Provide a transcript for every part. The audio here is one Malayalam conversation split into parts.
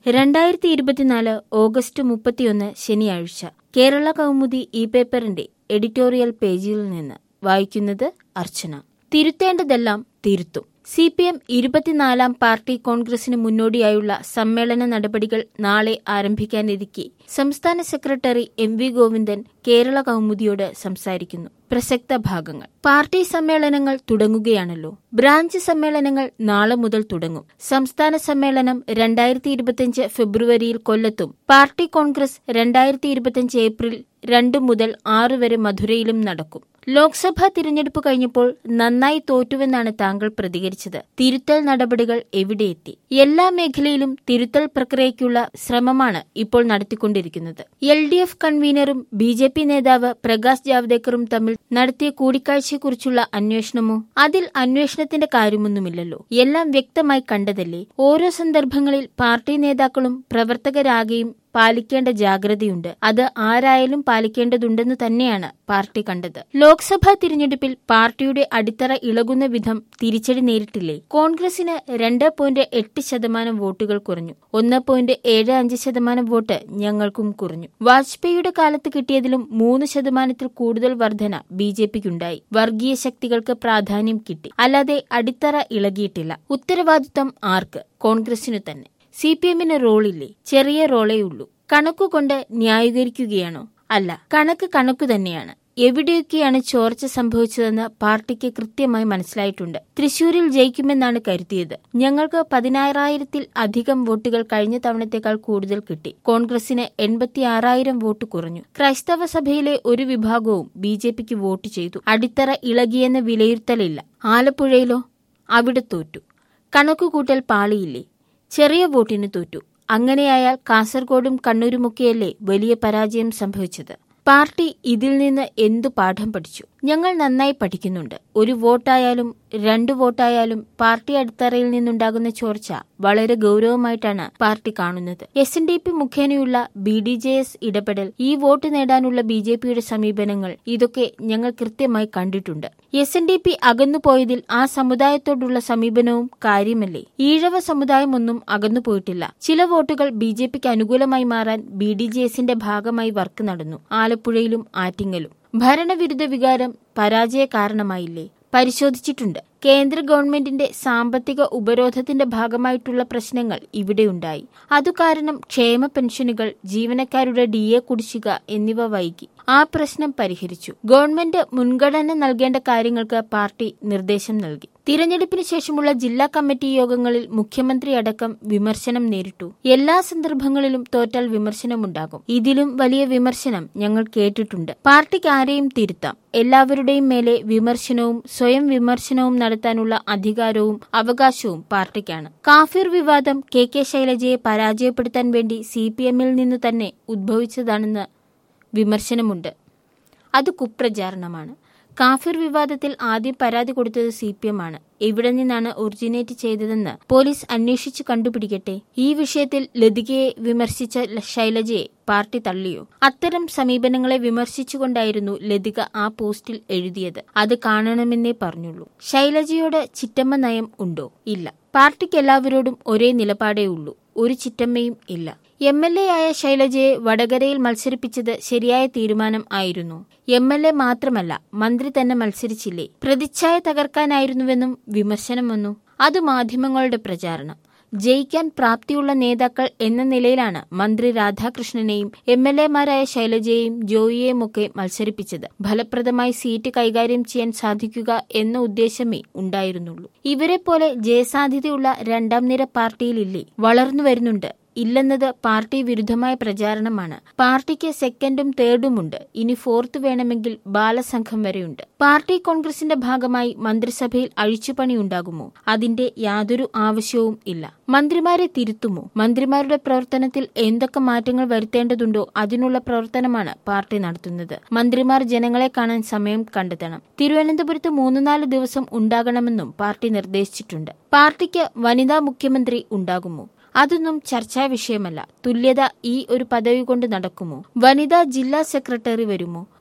രണ്ടായിരത്തി ഇരുപത്തിനാല് ഓഗസ്റ്റ് മുപ്പത്തിയൊന്ന് ശനിയാഴ്ച കേരള കൗമുദി ഈ പേപ്പറിന്റെ എഡിറ്റോറിയൽ പേജിൽ നിന്ന് വായിക്കുന്നത് അർച്ചന തിരുത്തേണ്ടതെല്ലാം തിരുത്തും സി പി എം ഇരുപത്തിനാലാം പാർട്ടി കോൺഗ്രസിന് മുന്നോടിയായുള്ള സമ്മേളന നടപടികൾ നാളെ ആരംഭിക്കാനിരിക്കെ സംസ്ഥാന secretary M V Govindan Kerala കൗമുദിയോട് സംസാരിക്കുന്നു പ്രസക്ത ഭാഗങ്ങൾ പാർട്ടി സമ്മേളനങ്ങൾ തുടങ്ങുകയാണല്ലോ ബ്രാഞ്ച് സമ്മേളനങ്ങൾ നാളെ മുതൽ തുടങ്ങും സംസ്ഥാന സമ്മേളനം രണ്ടായിരത്തി ഇരുപത്തിയഞ്ച് ഫെബ്രുവരിയിൽ കൊല്ലത്തും പാർട്ടി കോൺഗ്രസ് രണ്ടായിരത്തി ഇരുപത്തിയഞ്ച് ഏപ്രിൽ രണ്ടു മുതൽ ആറ് വരെ മധുരയിലും നടക്കും ലോക്സഭാ തിരഞ്ഞെടുപ്പ് കഴിഞ്ഞപ്പോൾ നന്നായി തോറ്റുവെന്നാണ് താങ്കൾ പ്രതികരിച്ചത് തിരുത്തൽ നടപടികൾ എവിടെയെത്തി എല്ലാ മേഖലയിലും തിരുത്തൽ പ്രക്രിയയ്ക്കുള്ള ശ്രമമാണ് ഇപ്പോൾ നടത്തിക്കൊണ്ടിരിക്കുന്നത് എൽ ഡി എഫ് കൺവീനറും ബി ജെ പി നേതാവ് പ്രകാശ് ജാവ്ദേക്കറും തമ്മിൽ നടത്തിയ കൂടിക്കാഴ്ചയെക്കുറിച്ചുള്ള അന്വേഷണമോ അതിൽ അന്വേഷണത്തിന്റെ കാര്യമൊന്നുമില്ലല്ലോ എല്ലാം വ്യക്തമായി കണ്ടതല്ലേ ഓരോ സന്ദർഭങ്ങളിൽ പാർട്ടി നേതാക്കളും പ്രവർത്തകരാകെയും പാലിക്കേണ്ട ജാഗ്രതയുണ്ട് അത് ആരായാലും പാലിക്കേണ്ടതുണ്ടെന്ന് തന്നെയാണ് പാർട്ടി കണ്ടത് ലോക്സഭാ തിരഞ്ഞെടുപ്പിൽ പാർട്ടിയുടെ അടിത്തറ ഇളകുന്ന വിധം തിരിച്ചടി നേരിട്ടില്ലേ കോൺഗ്രസിന് രണ്ട് പോയിന്റ് എട്ട് ശതമാനം വോട്ടുകൾ കുറഞ്ഞു ഒന്ന് പോയിന്റ് ഏഴ് അഞ്ച് ശതമാനം വോട്ട് ഞങ്ങൾക്കും കുറഞ്ഞു വാജ്പേയിയുടെ കാലത്ത് കിട്ടിയതിലും മൂന്ന് ശതമാനത്തിൽ കൂടുതൽ വർധന ബി ജെ പിക്കുണ്ടായി വർഗീയ ശക്തികൾക്ക് പ്രാധാന്യം കിട്ടി അല്ലാതെ അടിത്തറ ഇളകിയിട്ടില്ല ഉത്തരവാദിത്തം ആർക്ക് കോൺഗ്രസിനു തന്നെ സി പി എമ്മിന് റോളില്ലേ ചെറിയ റോളേ ഉള്ളൂ കണക്കുകൊണ്ട് ന്യായീകരിക്കുകയാണോ അല്ല കണക്ക് കണക്കു തന്നെയാണ് എവിടെയൊക്കെയാണ് ചോർച്ച സംഭവിച്ചതെന്ന് പാർട്ടിക്ക് കൃത്യമായി മനസ്സിലായിട്ടുണ്ട് തൃശൂരിൽ ജയിക്കുമെന്നാണ് കരുതിയത് ഞങ്ങൾക്ക് പതിനാറായിരത്തിൽ അധികം വോട്ടുകൾ കഴിഞ്ഞ തവണത്തേക്കാൾ കൂടുതൽ കിട്ടി കോൺഗ്രസിന് എൺപത്തിയാറായിരം വോട്ട് കുറഞ്ഞു ക്രൈസ്തവ സഭയിലെ ഒരു വിഭാഗവും ബി ജെ പിക്ക് വോട്ട് ചെയ്തു അടിത്തറ ഇളകിയെന്ന വിലയിരുത്തലില്ല ആലപ്പുഴയിലോ അവിടെ തോറ്റു കണക്കുകൂട്ടൽ പാളിയില്ലേ ചെറിയ വോട്ടിന് തോറ്റു അങ്ങനെയായാൽ കാസർഗോഡും കണ്ണൂരുമൊക്കെയല്ലേ വലിയ പരാജയം സംഭവിച്ചത് പാർട്ടി ഇതിൽ നിന്ന് എന്തു പാഠം പഠിച്ചു ഞങ്ങൾ നന്നായി പഠിക്കുന്നുണ്ട് ഒരു വോട്ടായാലും രണ്ടു വോട്ടായാലും പാർട്ടി അടിത്തറയിൽ നിന്നുണ്ടാകുന്ന ചോർച്ച വളരെ ഗൗരവമായിട്ടാണ് പാർട്ടി കാണുന്നത് എസ് എൻ ഡി പി മുഖേനയുള്ള ബി ഡി ജെ എസ് ഇടപെടൽ ഈ വോട്ട് നേടാനുള്ള ബി ജെ പിയുടെ സമീപനങ്ങൾ ഇതൊക്കെ ഞങ്ങൾ കൃത്യമായി കണ്ടിട്ടുണ്ട് എസ് എൻ ഡി പി അകന്നുപോയതിൽ ആ സമുദായത്തോടുള്ള സമീപനവും കാര്യമല്ലേ ഈഴവ സമുദായമൊന്നും അകന്നുപോയിട്ടില്ല ചില വോട്ടുകൾ ബി ജെ പിക്ക് അനുകൂലമായി മാറാൻ ബി ഡി ജെ എസിന്റെ ഭാഗമായി വർക്ക് നടന്നു ആലപ്പുഴയിലും ആറ്റിങ്ങലും ഭരണവിരുദ്ധ വികാരം പരാജയ കാരണമായില്ലേ പരിശോധിച്ചിട്ടുണ്ട് കേന്ദ്ര ഗവൺമെന്റിന്റെ സാമ്പത്തിക ഉപരോധത്തിന്റെ ഭാഗമായിട്ടുള്ള പ്രശ്നങ്ങൾ ഇവിടെയുണ്ടായി അതു കാരണം ക്ഷേമ പെൻഷനുകൾ ജീവനക്കാരുടെ ഡി എ കുടിശ്ശിക എന്നിവ വൈകി ആ പ്രശ്നം പരിഹരിച്ചു ഗവൺമെന്റ് മുൻഗണന നൽകേണ്ട കാര്യങ്ങൾക്ക് പാർട്ടി നിർദ്ദേശം നൽകി തിരഞ്ഞെടുപ്പിന് ശേഷമുള്ള ജില്ലാ കമ്മിറ്റി യോഗങ്ങളിൽ മുഖ്യമന്ത്രി അടക്കം വിമർശനം നേരിട്ടു എല്ലാ സന്ദർഭങ്ങളിലും തോറ്റാൽ വിമർശനമുണ്ടാകും ഇതിലും വലിയ വിമർശനം ഞങ്ങൾ കേട്ടിട്ടുണ്ട് പാർട്ടിക്ക് ആരെയും തിരുത്താം എല്ലാവരുടെയും മേലെ വിമർശനവും സ്വയം വിമർശനവും നടത്താനുള്ള അധികാരവും അവകാശവും പാർട്ടിക്കാണ് കാഫിർ വിവാദം കെ കെ ശൈലജയെ പരാജയപ്പെടുത്താൻ വേണ്ടി സി പി എമ്മിൽ നിന്ന് തന്നെ ഉദ്ഭവിച്ചതാണെന്ന് വിമർശനമുണ്ട് അത് കുപ്രചാരണമാണ് കാഫിർ വിവാദത്തിൽ ആദ്യം പരാതി കൊടുത്തത് സി പി എം ആണ് എവിടെ നിന്നാണ് ഒറിജിനേറ്റ് ചെയ്തതെന്ന് പോലീസ് അന്വേഷിച്ചു കണ്ടുപിടിക്കട്ടെ ഈ വിഷയത്തിൽ ലതികയെ വിമർശിച്ച ശൈലജയെ പാർട്ടി തള്ളിയോ അത്തരം സമീപനങ്ങളെ വിമർശിച്ചുകൊണ്ടായിരുന്നു ലതിക ആ പോസ്റ്റിൽ എഴുതിയത് അത് കാണണമെന്നേ പറഞ്ഞുള്ളൂ ശൈലജയോട് ചിറ്റമ്മ നയം ഉണ്ടോ ഇല്ല പാർട്ടിക്ക് എല്ലാവരോടും ഒരേ നിലപാടേ ഉള്ളൂ ഒരു ചിറ്റമ്മയും ഇല്ല എം എൽ എ ആയ ശൈലജയെ വടകരയിൽ മത്സരിപ്പിച്ചത് ശരിയായ തീരുമാനം ആയിരുന്നു എം എൽ എ മാത്രമല്ല മന്ത്രി തന്നെ മത്സരിച്ചില്ലേ പ്രതിച്ഛായ തകർക്കാനായിരുന്നുവെന്നും വിമർശനം വന്നു അത് മാധ്യമങ്ങളുടെ പ്രചാരണം ജയിക്കാൻ പ്രാപ്തിയുള്ള നേതാക്കൾ എന്ന നിലയിലാണ് മന്ത്രി രാധാകൃഷ്ണനെയും എം എൽ എമാരായ ശൈലജയെയും ജോയിയെയും ഒക്കെ മത്സരിപ്പിച്ചത് ഫലപ്രദമായി സീറ്റ് കൈകാര്യം ചെയ്യാൻ സാധിക്കുക എന്ന ഉദ്ദേശമേ ഉണ്ടായിരുന്നുള്ളൂ ഇവരെ പോലെ ജയസാധ്യതയുള്ള രണ്ടാം നിര പാർട്ടിയിലില്ലേ വളർന്നു വരുന്നുണ്ട് ഇല്ലെന്നത് പാർട്ടി വിരുദ്ധമായ പ്രചാരണമാണ് പാർട്ടിക്ക് സെക്കൻഡും തേർഡുമുണ്ട് ഇനി ഫോർത്ത് വേണമെങ്കിൽ ബാലസംഘം വരെയുണ്ട് പാർട്ടി കോൺഗ്രസിന്റെ ഭാഗമായി മന്ത്രിസഭയിൽ അഴിച്ചുപണി ഉണ്ടാകുമോ അതിന്റെ യാതൊരു ആവശ്യവും ഇല്ല മന്ത്രിമാരെ തിരുത്തുമോ മന്ത്രിമാരുടെ പ്രവർത്തനത്തിൽ എന്തൊക്കെ മാറ്റങ്ങൾ വരുത്തേണ്ടതുണ്ടോ അതിനുള്ള പ്രവർത്തനമാണ് പാർട്ടി നടത്തുന്നത് മന്ത്രിമാർ ജനങ്ങളെ കാണാൻ സമയം കണ്ടെത്തണം തിരുവനന്തപുരത്ത് മൂന്ന് നാല് ദിവസം ഉണ്ടാകണമെന്നും പാർട്ടി നിർദ്ദേശിച്ചിട്ടുണ്ട് പാർട്ടിക്ക് വനിതാ മുഖ്യമന്ത്രി ഉണ്ടാകുമോ അതൊന്നും ചർച്ചാ വിഷയമല്ല തുല്യത ഈ ഒരു പദവി കൊണ്ട് നടക്കുമോ വനിതാ ജില്ലാ സെക്രട്ടറി വരുമോ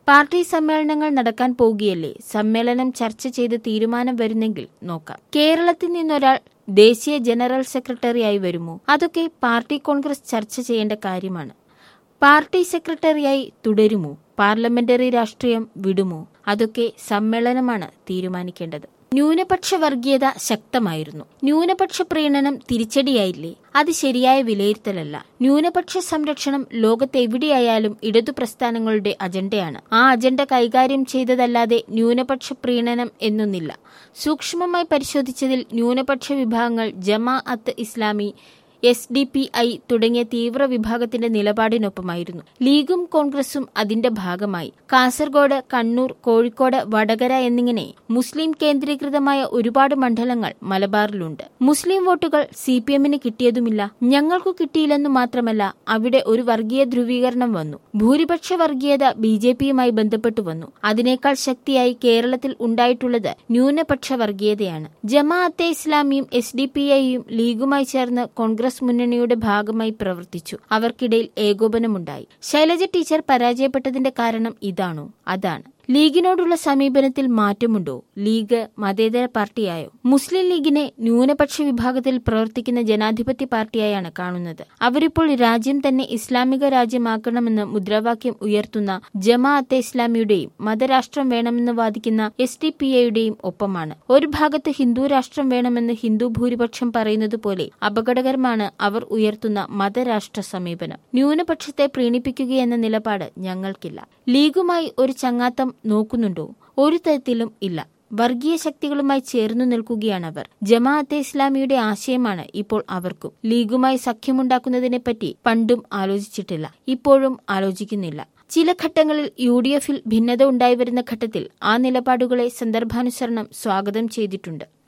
പാർട്ടി സമ്മേളനങ്ങൾ നടക്കാൻ പോകുകയല്ലേ സമ്മേളനം ചർച്ച ചെയ്ത് തീരുമാനം വരുന്നെങ്കിൽ നോക്കാം കേരളത്തിൽ നിന്നൊരാൾ ദേശീയ ജനറൽ സെക്രട്ടറിയായി വരുമോ അതൊക്കെ പാർട്ടി കോൺഗ്രസ് ചർച്ച ചെയ്യേണ്ട കാര്യമാണ് പാർട്ടി സെക്രട്ടറിയായി തുടരുമോ പാർലമെന്ററി രാഷ്ട്രീയം വിടുമോ അതൊക്കെ സമ്മേളനമാണ് തീരുമാനിക്കേണ്ടത് ന്യൂനപക്ഷ വർഗീയത ശക്തമായിരുന്നു ന്യൂനപക്ഷ പ്രീണനം തിരിച്ചടിയായില്ലേ അത് ശരിയായ വിലയിരുത്തലല്ല ന്യൂനപക്ഷ സംരക്ഷണം ലോകത്തെവിടെയായാലും ഇടതു പ്രസ്ഥാനങ്ങളുടെ അജണ്ടയാണ് ആ അജണ്ട കൈകാര്യം ചെയ്തതല്ലാതെ ന്യൂനപക്ഷ പ്രീണനം എന്നൊന്നില്ല സൂക്ഷ്മമായി പരിശോധിച്ചതിൽ ന്യൂനപക്ഷ വിഭാഗങ്ങൾ Jamaat Islami S D P I തുടങ്ങിയ തീവ്ര വിഭാഗത്തിന്റെ നിലപാടിനൊപ്പമായിരുന്നു ലീഗും കോൺഗ്രസും അതിന്റെ ഭാഗമായി കാസർഗോഡ് കണ്ണൂർ കോഴിക്കോട് വടകര എന്നിങ്ങനെ മുസ്ലിം കേന്ദ്രീകൃതമായ ഒരുപാട് മണ്ഡലങ്ങൾ മലബാറിലുണ്ട് മുസ്ലിം വോട്ടുകൾ സി പി എമ്മിന് കിട്ടിയതുമില്ല ഞങ്ങൾക്കു കിട്ടിയില്ലെന്നു മാത്രമല്ല അവിടെ ഒരു വർഗീയ ധ്രുവീകരണം വന്നു ഭൂരിപക്ഷ വർഗീയത ബി ജെ പിയുമായി ബന്ധപ്പെട്ടു വന്നു അതിനേക്കാൾ ശക്തിയായി കേരളത്തിൽ ഉണ്ടായിട്ടുള്ളത് ന്യൂനപക്ഷ വർഗീയതയാണ് ജമാഅത്തെ ഇസ്ലാമിയും എസ് ഡി പി ഐയും ലീഗുമായി ചേർന്ന് കോൺഗ്രസ് കോൺഗ്രസ് മുന്നണിയുടെ ഭാഗമായി പ്രവർത്തിച്ചു അവർക്കിടയിൽ ഏകോപനമുണ്ടായി ശൈലജ ടീച്ചർ പരാജയപ്പെട്ടതിന്റെ കാരണം ഇതാണോ അതാണ് ലീഗിനോടുള്ള സമീപനത്തിൽ മാറ്റമുണ്ടോ ലീഗ് മതേതര പാർട്ടിയായോ മുസ്ലിം ലീഗിനെ ന്യൂനപക്ഷ വിഭാഗത്തിൽ പ്രവർത്തിക്കുന്ന ജനാധിപത്യ പാർട്ടിയായാണ് കാണുന്നത് അവരിപ്പോൾ രാജ്യം തന്നെ ഇസ്ലാമിക രാജ്യമാക്കണമെന്ന് മുദ്രാവാക്യം ഉയർത്തുന്ന ജമാഅത്തെ ഇസ്ലാമിയുടെയും മതരാഷ്ട്രം വേണമെന്ന് വാദിക്കുന്ന എസ് ഡി പി എയുടെയും ഒപ്പമാണ് ഒരു ഭാഗത്ത് ഹിന്ദു രാഷ്ട്രം വേണമെന്ന് ഹിന്ദു ഭൂരിപക്ഷം പറയുന്നത് പോലെ അപകടകരമാണ് അവർ ഉയർത്തുന്ന മതരാഷ്ട്ര സമീപനം ന്യൂനപക്ഷത്തെ പ്രീണിപ്പിക്കുകയെന്ന നിലപാട് ഞങ്ങൾക്കില്ല ലീഗുമായി ഒരു ചങ്ങാത്തം നോക്കുന്നുണ്ടോ ഒരു തരത്തിലും ഇല്ല വർഗീയ ശക്തികളുമായി ചേർന്നു നിൽക്കുകയാണവർ ജമാഅത്തെ ഇസ്ലാമിയുടെ ആശയമാണ് ഇപ്പോൾ അവർക്കും ലീഗുമായി സഖ്യമുണ്ടാക്കുന്നതിനെപ്പറ്റി പണ്ടും ആലോചിച്ചിട്ടില്ല ഇപ്പോഴും ആലോചിക്കുന്നില്ല ചില ഘട്ടങ്ങളിൽ യു ഡി എഫിൽ ഭിന്നത ഉണ്ടായിവരുന്ന ഘട്ടത്തിൽ ആ നിലപാടുകളെ സന്ദർഭാനുസരണം സ്വാഗതം ചെയ്തിട്ടുണ്ട്